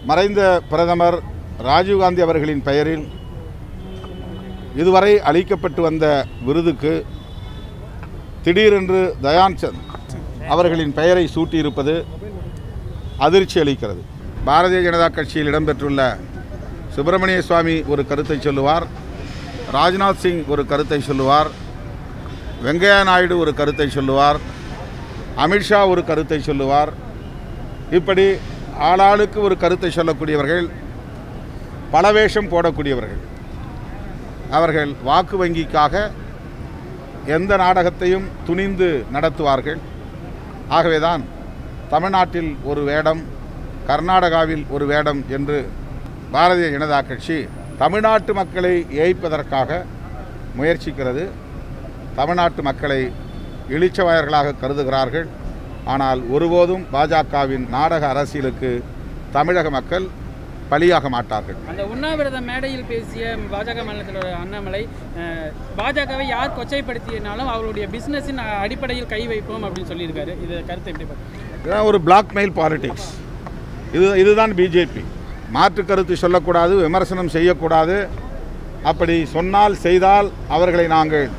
மறைந்த பிரதமர் ராஜீவ்காந்தி அவர்களின் பெயரில் இதுவரை அளிக்கப்பட்டு வந்த விருதுக்கு திடீரென்று தயான்சந்த் அவர்களின் பெயரை சூட்டியிருப்பது அதிர்ச்சி அளிக்கிறது பாரதிய ஜனதா கட்சியில் இடம்பெற்றுள்ள சுப்பிரமணிய சுவாமி ஒரு கருத்தை சொல்லுவார் ராஜ்நாத் சிங் ஒரு கருத்தை சொல்லுவார் வெங்கையா நாயுடு ஒரு கருத்தை சொல்லுவார் அமித்ஷா ஒரு கருத்தை சொல்லுவார் இப்படி ஆளாளுக்கு ஒரு கருத்தை சொல்லக்கூடியவர்கள் பல வேஷம் போடக்கூடியவர்கள் அவர்கள் வாக்கு வங்கிக்காக எந்த நாடகத்தையும் துணிந்து நடத்துவார்கள் ஆகவேதான் தமிழ்நாட்டில் ஒரு வேடம் கர்நாடகாவில் ஒரு வேடம் என்று பாரதிய ஜனதா கட்சி தமிழ்நாட்டு மக்களை ஏய்ப்பதற்காக முயற்சிக்கிறது தமிழ்நாட்டு மக்களை இளிச்சவாயர்களாக கருதுகிறார்கள் ஆனால் ஒருபோதும் பாஜகவின் நாடக அரசியலுக்கு தமிழக மக்கள் பலியாக மாட்டார்கள் அந்த உண்ணாவிரத மேடையில் பேசிய பாஜக மாநிலத்தில் அண்ணாமலை அஹ், பாஜகவை யார் கொச்சைப்படுத்தினாலும் அவருடைய பிசினஸின் அடிப்படையில் கை வைப்போம் அப்படின்னு சொல்லியிருக்காரு இது கருத்தை எப்படி பார்க்கறீங்க? இதெல்லாம் ஒரு பிளாக்மெயில் பாலிடிக்ஸ் இது இதுதான் பிஜேபி மாற்று கருத்து சொல்லக்கூடாது விமர்சனம் செய்யக்கூடாது அப்படி சொன்னால் செய்தால் அவர்களை நாங்கள்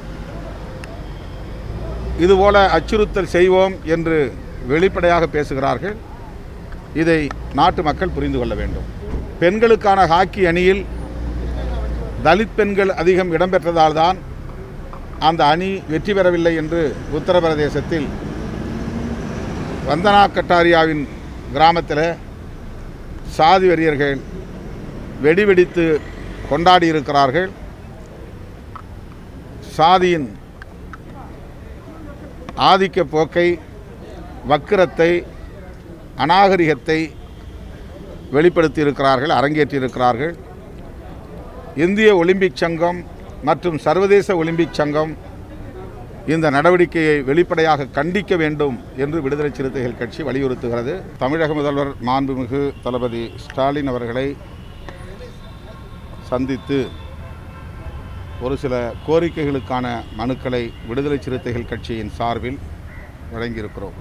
இதுபோல அச்சுறுத்தல் செய்வோம் என்று வெளிப்படையாக பேசுகிறார்கள் இதை நாட்டு மக்கள் புரிந்து கொள்ள வேண்டும் பெண்களுக்கான ஹாக்கி அணியில் தலித் பெண்கள் அதிகம் இடம்பெற்றதால் தான் அந்த அணி வெற்றி பெறவில்லை என்று உத்தரப்பிரதேசத்தில் வந்தனா கட்டாரியாவின் கிராமத்தில் சாதி வெறியர்கள் வெடி வெடித்து கொண்டாடி இருக்கிறார்கள் சாதியின் ஆதிக்க போக்கை வக்கிரத்தை அநாகரிகத்தை வெளிப்படுத்தி இருக்கிறார்கள் அரங்கேற்றி இருக்கிறார்கள் இந்திய ஒலிம்பிக் சங்கம் மற்றும் சர்வதேச ஒலிம்பிக் சங்கம் இந்த நடவடிக்கையை வெளிப்படையாக கண்டிக்க வேண்டும் என்று விடுதலை சிறுத்தைகள் கட்சி வலியுறுத்துகிறது தமிழக முதல்வர் மாண்புமிகு தளபதி ஸ்டாலின் அவர்களை சந்தித்து ஒரு சில கோரிக்கைகளுக்கான மனுக்களை விடுதலை சிறுத்தைகள் கட்சியின் சார்பில் வழங்கியிருக்கிறோம்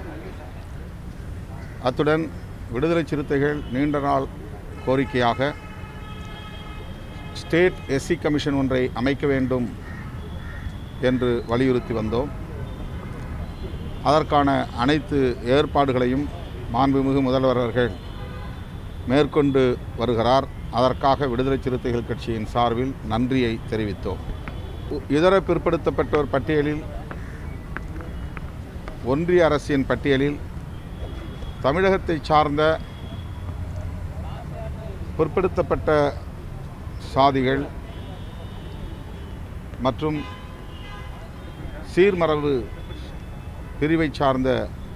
அத்துடன் விடுதலை சிறுத்தைகள் நீண்ட நாள் கோரிக்கையாக ஸ்டேட் எஸ்சி கமிஷன் ஒன்றை அமைக்க வேண்டும் என்று வலியுறுத்தி வந்தோம் அதற்கான அனைத்து ஏற்பாடுகளையும் மாண்புமிகு முதல்வர் அவர்கள் மேற்கொண்டு வருகிறார் அதற்காக விடுதலை சிறுத்தைகள் கட்சியின் சார்பில் நன்றியை தெரிவித்தோம் உ- இதர பிற்படுத்தப்பட்டோர் பட்டியலில் ஒன்றிய அரசின் பட்டியலில் தமிழகத்தை சார்ந்த பிற்படுத்தப்பட்ட சாதிகள் மற்றும் சீர்மரபு பிரிவை சார்ந்த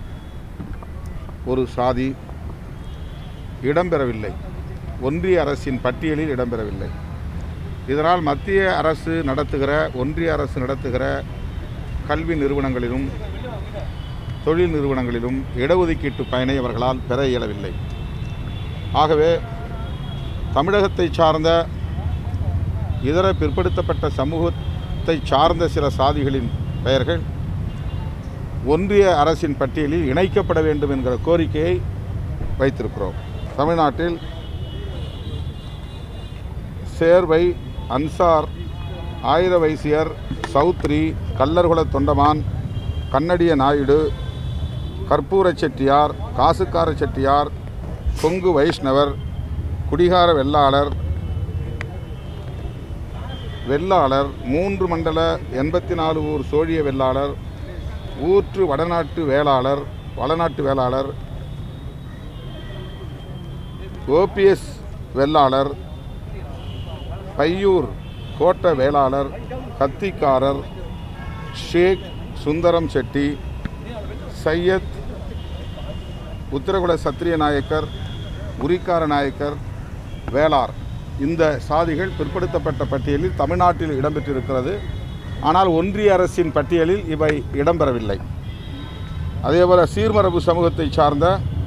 ஒரு சாதி இடம்பெறவில்லை ஒன்றிய அரசின் பட்டியலில் இடம்பெறவில்லை இதனால் மத்திய அரசு நடத்துகிற ஒன்றிய அரசு நடத்துகிற கல்வி நிறுவனங்களிலும் தொழில் நிறுவனங்களிலும் இடஒதுக்கீட்டு பயனை அவர்களால் பெற இயலவில்லை ஆகவே தமிழகத்தை சார்ந்த இதர பிற்படுத்தப்பட்ட சமூகத்தை சார்ந்த சில சாதிகளின் பெயர்கள் ஒன்றிய அரசின் பட்டியலில் இணைக்கப்பட வேண்டும் என்கிற கோரிக்கையை வைத்திருக்கிறோம் தமிழ்நாட்டில் சேர்வை அன்சார் ஆயிர வைசியர் சௌத்ரி கல்லர்குல தொண்டமான் கன்னடிய நாயுடு கற்பூர செட்டியார் காசுக்கார செட்டியார் கொங்கு வைஷ்ணவர் குடிகார வெள்ளாளர் வெள்ளாளர் மூன்று மண்டல எண்பத்தி நாலு ஊர் சோழிய வெள்ளாளர் ஊற்று வடநாட்டு வேளாளர் வடநாட்டு வேளாளர் ஓபிஎஸ் வெள்ளாளர் பையூர் கோட்ட வேளாளர் கத்திக்காரர் ஷேக் சுந்தரம் செட்டி சையத் உத்தரகுல சத்திரிய நாயக்கர் உரிக்கார நாயக்கர் வேளார் இந்த சாதிகள் பிற்படுத்தப்பட்ட பட்டியலில் தமிழ்நாட்டில் இடம்பெற்றிருக்கிறது ஆனால் ஒன்றிய அரசின் பட்டியலில் இவை இடம்பெறவில்லை அதேபோல சீர்மரபு சமூகத்தை சார்ந்த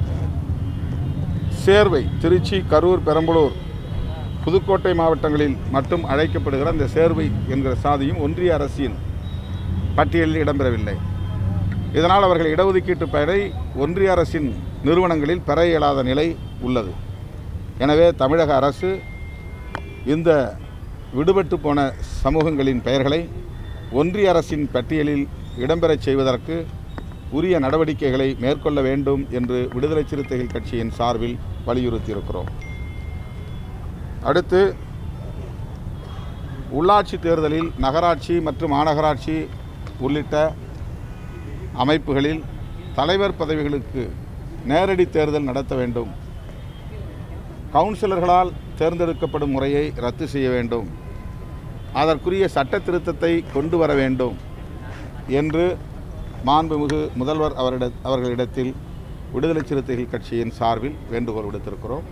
சேர்வை திருச்சி கரூர் பெரம்பலூர் புதுக்கோட்டை மாவட்டங்களில் மட்டும் அழைக்கப்படுகிற அந்த சேர்வை என்கிற சாதியும் ஒன்றிய அரசின் பட்டியலில் இடம்பெறவில்லை இதனால் அவர்கள் இடஒதுக்கீட்டு பெயரை ஒன்றிய அரசின் நிறுவனங்களில் பெற இயலாத நிலை உள்ளது எனவே தமிழக அரசு இந்த விடுபட்டு போன சமூகங்களின் பெயர்களை ஒன்றிய அரசின் பட்டியலில் இடம்பெறச் செய்வதற்கு உரிய நடவடிக்கைகளை மேற்கொள்ள வேண்டும் என்று விடுதலை சிறுத்தைகள் கட்சியின் சார்பில் வலியுறுத்தியிருக்கிறோம் அடுத்து உள்ளாட்சி தேர்தலில் நகராட்சி மற்றும் மாநகராட்சி உள்ளிட்ட அமைப்புகளில் தலைவர் பதவிகளுக்கு நேரடி தேர்தல் நடத்த வேண்டும் கவுன்சிலர்களால் தேர்ந்தெடுக்கப்படும் முறையை ரத்து செய்ய வேண்டும் அதற்குரிய சட்ட திருத்தத்தை கொண்டு வர வேண்டும் என்று மாண்புமிகு முதல்வர் அவரிட அவர்களிடத்தில் விடுதலை சிறுத்தைகள் கட்சியின் சார்பில் வேண்டுகோள் விடுத்திருக்கிறோம்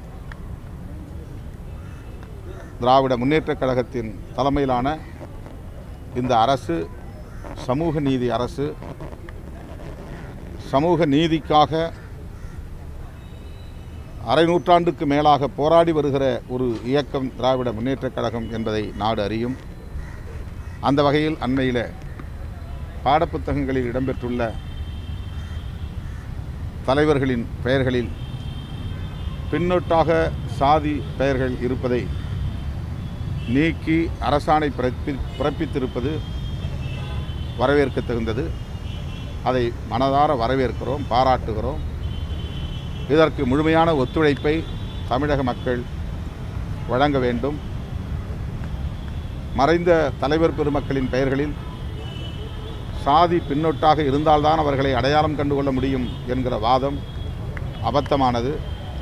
திராவிட முன்னேற்றக் கழகத்தின் தலைமையிலான இந்த அரசு சமூக நீதி அரசு சமூக நீதிக்காக அரை நூற்றாண்டுக்கு மேலாக போராடி வருகிற ஒரு இயக்கம் திராவிட முன்னேற்றக் கழகம் என்பதை நாடு அறியும் அந்த வகையில் அண்மையில் பாடப்புத்தகங்களில் இடம்பெற்றுள்ள தலைவர்களின் பெயர்களில் பின்னொட்டாக சாதி பெயர்கள் இருப்பதை நீக்கி அரசாணை பிறப்பி பிறப்பித்திருப்பது வரவேற்க தகுந்தது அதை மனதார வரவேற்கிறோம் பாராட்டுகிறோம் இதற்கு முழுமையான ஒத்துழைப்பை தமிழக மக்கள் வழங்க வேண்டும் மறைந்த தலைவர் பெருமக்களின் பெயர்களில் சாதி பின்னொட்டாக இருந்தால்தான் அவர்களை அடையாளம் கண்டுகொள்ள முடியும் என்கிற வாதம் அபத்தமானது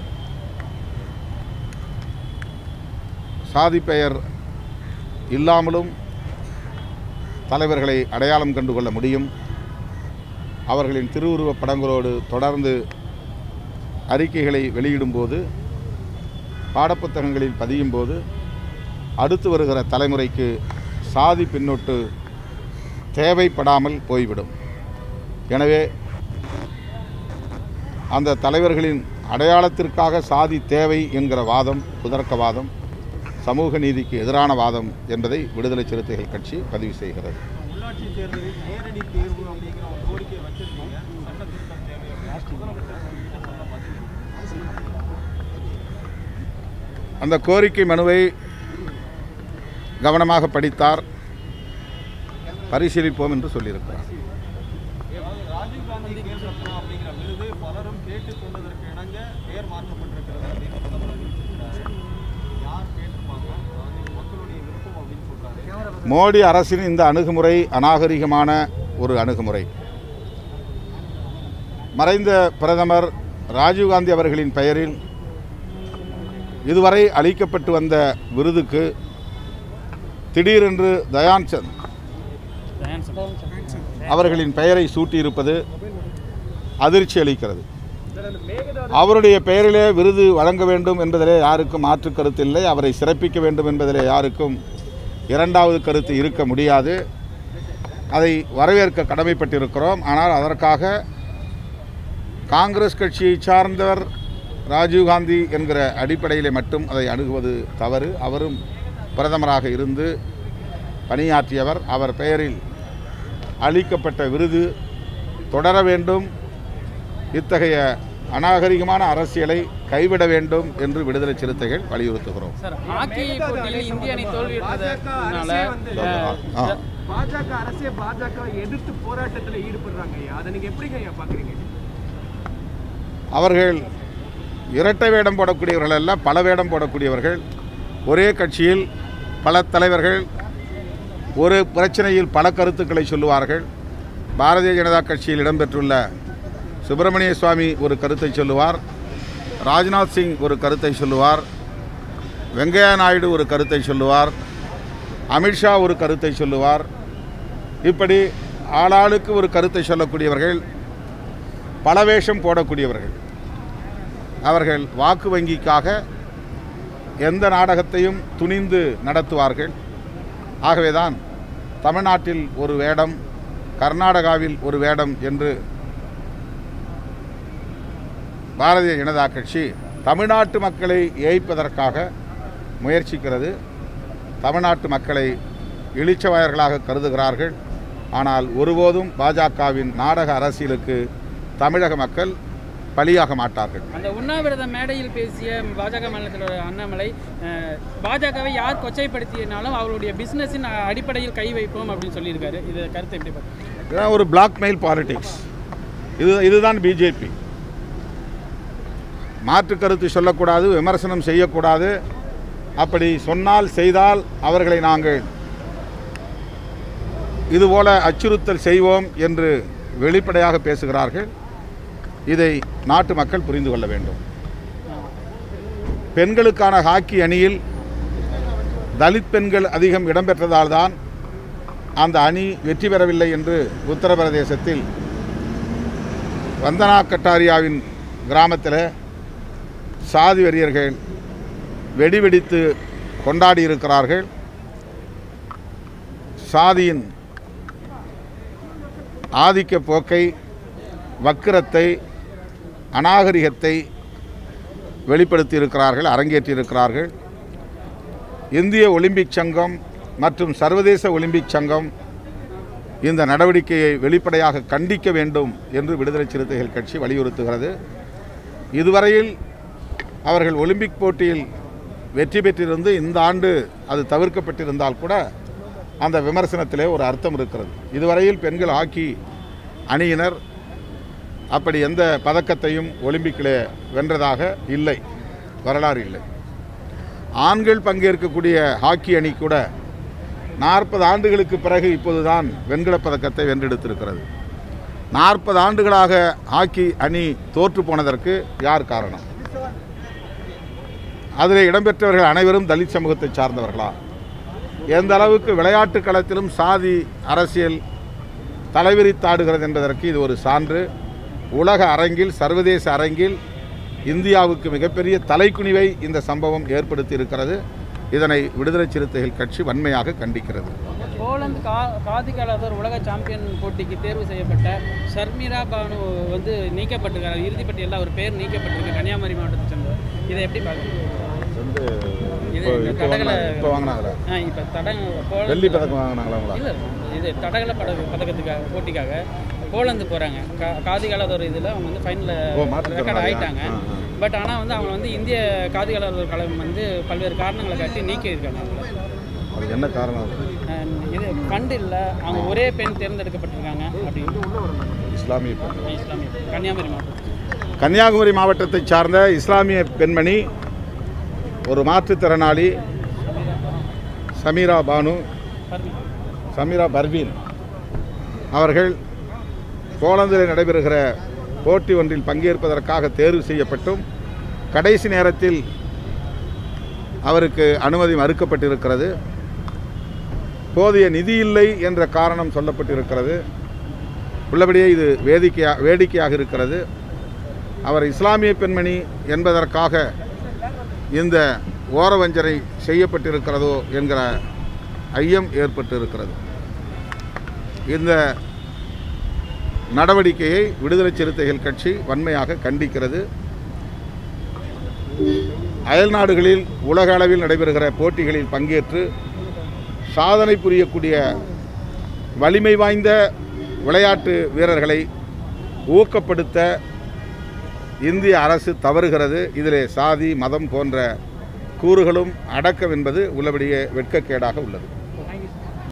சாதி பெயர் இல்லாமலும் தலைவர்களை அடையாளம் கண்டுகொள்ள முடியும் அவர்களின் திருவுருவப் படங்களோடு தொடர்ந்து அறிக்கைகளை வெளியிடும்போது பாடப்புத்தகங்களில் பதியும் போது அடுத்து வருகிற தலைமுறைக்கு சாதி பின்னொட்டு தேவைப்படாமல் போய்விடும் எனவே அந்த தலைவர்களின் அடையாளத்திற்காக சாதி தேவை என்கிற வாதம் குதர்க்கவாதம் சமூக நீதிக்கு எதிரான வாதம் என்பதை விடுதலை சிறுத்தைகள் கட்சி பதிவு செய்கிறது உள்ளாட்சி தேர்தலில் நேரடி தேர்வு அப்படிங்கிற ஒரு கோரிக்கையை வச்சிருக்கீங்க சட்ட திருத்தம் தேவை அப்படின்னு முதலமைச்சர் உங்ககிட்ட சொன்ன பதில் அந்த கோரிக்கை மனுவை கவனமாக படித்தார் பரிசீலிப்போம் என்று சொல்லியிருக்கிறார் அதாவது ராஜீவ்காந்தி கேல் ரத்னா அப்படிங்கிற விருது பலரும் கேட்டுக் கொண்டதற்கு இணங்க பெயர் மாற்றப்பட்டிருக்கிறது அப்படின்னு பிரதமர் அறிவிச்சிருக்கிறாரு யார் கேட்டிருப்பாங்க அதாவது மக்களுடைய விருப்பம் அப்படின்னு சொல்றாரு மோடி அரசின் இந்த அணுகுமுறை அநாகரிகமான ஒரு அணுகுமுறை மறைந்த பிரதமர் ராஜீவ்காந்தி அவர்களின் பெயரில் இதுவரை அளிக்கப்பட்டு வந்த விருதுக்கு திடீரென்று தயான் சந்த் அவர்களின் பெயரை சூட்டியிருப்பது அதிர்ச்சி அளிக்கிறது அவருடைய பெயரிலே விருது வழங்க வேண்டும் என்பதிலே யாருக்கும் மாற்று கருத்து இல்லை அவரை சிறப்பிக்க வேண்டும் என்பதிலே யாருக்கும் இரண்டாவது கருத்து இருக்க முடியாது அதை வரவேற்க கடமைப்பட்டிருக்கிறோம் ஆனால் அதற்காக காங்கிரஸ் கட்சியை சார்ந்தவர் ராஜீவ்காந்தி என்கிற அடிப்படையிலே மட்டும் அதை அணுகுவது தவறு அவரும் பிரதமராக இருந்து பணியாற்றியவர் அவர் பெயரில் அளிக்கப்பட்ட விருது தொடர வேண்டும் இத்தகைய அநாகரிகமான அரசியலை கைவிட வேண்டும் என்று விடுதலை சிறுத்தைகள் வலியுறுத்துகிறோம் சார் ஹாக்கி போட்டியில் இந்திய அணி தோல்வியுற்றதுனால ஆ. பாஜக அரசே பாஜக எதிர்த்து போராட்டத்தில் ஈடுபடுறாங்க ஐயா அதை நீங்க எப்படிங்க ஐயா பாக்குறீங்க அவர்கள் இரட்டை வேடம் போடக்கூடியவர்கள் அல்ல பல வேடம் போடக்கூடியவர்கள் ஒரே கட்சியில் பல தலைவர்கள் ஒரு பிரச்சனையில் பல கருத்துக்களை சொல்லுவார்கள் பாரதிய ஜனதா கட்சியில் இடம்பெற்றுள்ள சுப்பிரமணிய சுவாமி ஒரு கருத்தை சொல்லுவார் ராஜ்நாத் சிங் ஒரு கருத்தை சொல்லுவார் வெங்கையா நாயுடு ஒரு கருத்தை சொல்லுவார் அமித்ஷா ஒரு கருத்தை சொல்லுவார் இப்படி ஆளாளுக்கு ஒரு கருத்தை சொல்லக்கூடியவர்கள் பல வேஷம் போடக்கூடியவர்கள் அவர்கள் வாக்கு வங்கிக்காக எந்த நாடகத்தையும் துணிந்து நடத்துவார்கள் ஆகவேதான் தமிழ்நாட்டில் ஒரு வேடம் கர்நாடகாவில் ஒரு வேடம் என்று பாரதிய ஜனதா கட்சி தமிழ்நாட்டு மக்களை ஏய்ப்பதற்காக முயற்சிக்கிறது தமிழ்நாட்டு மக்களை இளிச்சவாயர்களாக கருதுகிறார்கள் ஆனால் ஒருபோதும் பாஜகவின் நாடக அரசியலுக்கு தமிழக மக்கள் பலியாக மாட்டார்கள் அந்த உண்ணாவிரத மேடையில் பேசிய பாஜக மாநிலத்தில் அண்ணாமலை அஹ், பாஜகவை யார் கொச்சைப்படுத்தினாலும் அவர்களுடைய பிசினஸின் அடிப்படையில் கை வைப்போம் அப்படின்னு சொல்லியிருக்காரு இது கருத்து எப்படி பார்க்குறீங்க இதெல்லாம் ஒரு பிளாக்மெயில் பாலிடிக்ஸ் இது இதுதான் பிஜேபி மாற்று கருத்து சொல்லக்கூடாது விமர்சனம் செய்யக்கூடாது அப்படி சொன்னால் செய்தால் அவர்களை நாங்கள் இதுபோல அச்சுறுத்தல் செய்வோம் என்று வெளிப்படையாக பேசுகிறார்கள் இதை நாட்டு மக்கள் புரிந்து கொள்ள வேண்டும் பெண்களுக்கான ஹாக்கி அணியில் தலித் பெண்கள் அதிகம் இடம்பெற்றதால் தான் அந்த அணி வெற்றி பெறவில்லை என்று உத்தரப்பிரதேசத்தில் வந்தனா கட்டாரியாவின் கிராமத்தில் சாதி வெறியர்கள் வெடி வெடித்து கொண்டாடி இருக்கிறார்கள் சாதியின் ஆதிக்க போக்கை வக்கிரத்தை அநாகரிகத்தை வெளிப்படுத்தி இருக்கிறார்கள் அரங்கேற்றி இருக்கிறார்கள் இந்திய ஒலிம்பிக் சங்கம் மற்றும் சர்வதேச ஒலிம்பிக் சங்கம் இந்த நடவடிக்கையை வெளிப்படையாக கண்டிக்க வேண்டும் என்று விடுதலை சிறுத்தைகள் கட்சி வலியுறுத்துகிறது இதுவரையில் அவர்கள் ஒலிம்பிக் போட்டியில் வெற்றி பெற்றிருந்து இந்த ஆண்டு அது தவிர்க்கப்பட்டிருந்தால் கூட அந்த விமர்சனத்திலே ஒரு அர்த்தம் இருக்கிறது இதுவரையில் பெண்கள் ஹாக்கி அணியினர் அப்படி எந்த பதக்கத்தையும் ஒலிம்பிக்கிலே வென்றதாக இல்லை வரலாறு இல்லை ஆண்கள் பங்கேற்கக்கூடிய ஹாக்கி அணி கூட நாற்பது ஆண்டுகளுக்கு பிறகு இப்போதுதான் வெண்கலப் பதக்கத்தை வென்றெடுத்திருக்கிறது நாற்பது ஆண்டுகளாக ஹாக்கி அணி தோற்று போனதற்கு யார் காரணம் அதில் இடம்பெற்றவர்கள் அனைவரும் தலித் சமூகத்தை சார்ந்தவர்களா எந்த அளவுக்கு விளையாட்டு களத்திலும் சாதி அரசியல் தலைவிரித்தாடுகிறது என்பதற்கு இது ஒரு சான்று உலக அரங்கில் சர்வதேச அரங்கில் இந்தியாவுக்கு மிகப்பெரிய தலைக்குனிவை இந்த சம்பவம் ஏற்படுத்தி இருக்கிறது இதனை விடுதலை சிறுத்தைகள் கட்சி வன்மையாக கண்டிக்கிறது போலந்து கா காதி காலாதர் உலக சாம்பியன் போட்டிக்கு தேர்வு செய்யப்பட்ட ஷர்மிளா பானு வந்து நீக்கப்பட்டிருக்காரு இறுதிப்பட்டியலில் அவர் பேர் நீக்கப்பட்டிருக்கு கன்னியாகுமரி மாவட்டத்தை சேர்ந்தவர் இதை எப்படி பார்க்குறீங்க வந்து இது இந்த தடகள இப்போ வாங்கினாங்களா ஆ இப்போ தட போலந்து வெள்ளி பதக்கம் வாங்கினாங்களா அவங்களா இல்லை இது தடகள பட பதக்கத்துக்காக போட்டிக்காக போலந்து போகிறாங்க கா காதி காலாதர் இதில் அவங்க வந்து ஓ, ஃபைனலில் மாற்றுத்திறனாளியா? ரெக்கார்ட் ஆகிட்டாங்க ஆ, ஆ. பட் ஆனால் வந்து அவங்க வந்து இந்திய காதி காலாதர் கழகம் வந்து பல்வேறு காரணங்களை காட்டி நீக்கியிருக்காங்க அவங்கள அது என்ன காரணம் அஹ் இது ஃபண்ட் இல்லை அவங்க ஒரே பெண் தேர்ந்தெடுக்கப்பட்டிருக்காங்க அப்படின்னு இஸ்லாமிய பெண் இஸ்லாமிய பெண். கன்னியாகுமரி மாவட்டம் கன்னியாகுமரி மாவட்டத்தைச் சார்ந்த இஸ்லாமிய பெண்மணி ஒரு மாற்றுத்திறனாளி சமீரா பானு பர்வீன். சமீரா பர்வீன் அவர்கள் போலந்தில் நடைபெறுகிற போட்டி ஒன்றில் பங்கேற்பதற்காக தேர்வு செய்யப்பட்டும் கடைசி நேரத்தில் அவருக்கு அனுமதி மறுக்கப்பட்டிருக்கிறது போதிய நிதி இல்லை என்ற காரணம் சொல்லப்பட்டிருக்கிறது உள்ளபடியே இது வேடிக்கையா வேடிக்கையாக இருக்கிறது அவர் இஸ்லாமிய பெண்மணி என்பதற்காக இந்த ஓரவஞ்சனை செய்யப்பட்டிருக்கிறதோ என்கிற ஐயம் ஏற்பட்டு இருக்கிறது இந்த நடவடிக்கையை விடுதலை சிறுத்தைகள் கட்சி வன்மையாக கண்டிக்கிறது அயல் நாடுகளில் உலக அளவில் நடைபெறுகிற போட்டிகளில் பங்கேற்று சாதனை புரியக்கூடிய வலிமை வாய்ந்த விளையாட்டு வீரர்களை ஊக்கப்படுத்த இந்திய அரசு தவறுகிறது இதிலே சாதி மதம் போன்ற கூறுகளும் அடக்கம் என்பது உள்ளபடியே வெட்கக்கேடாக உள்ளது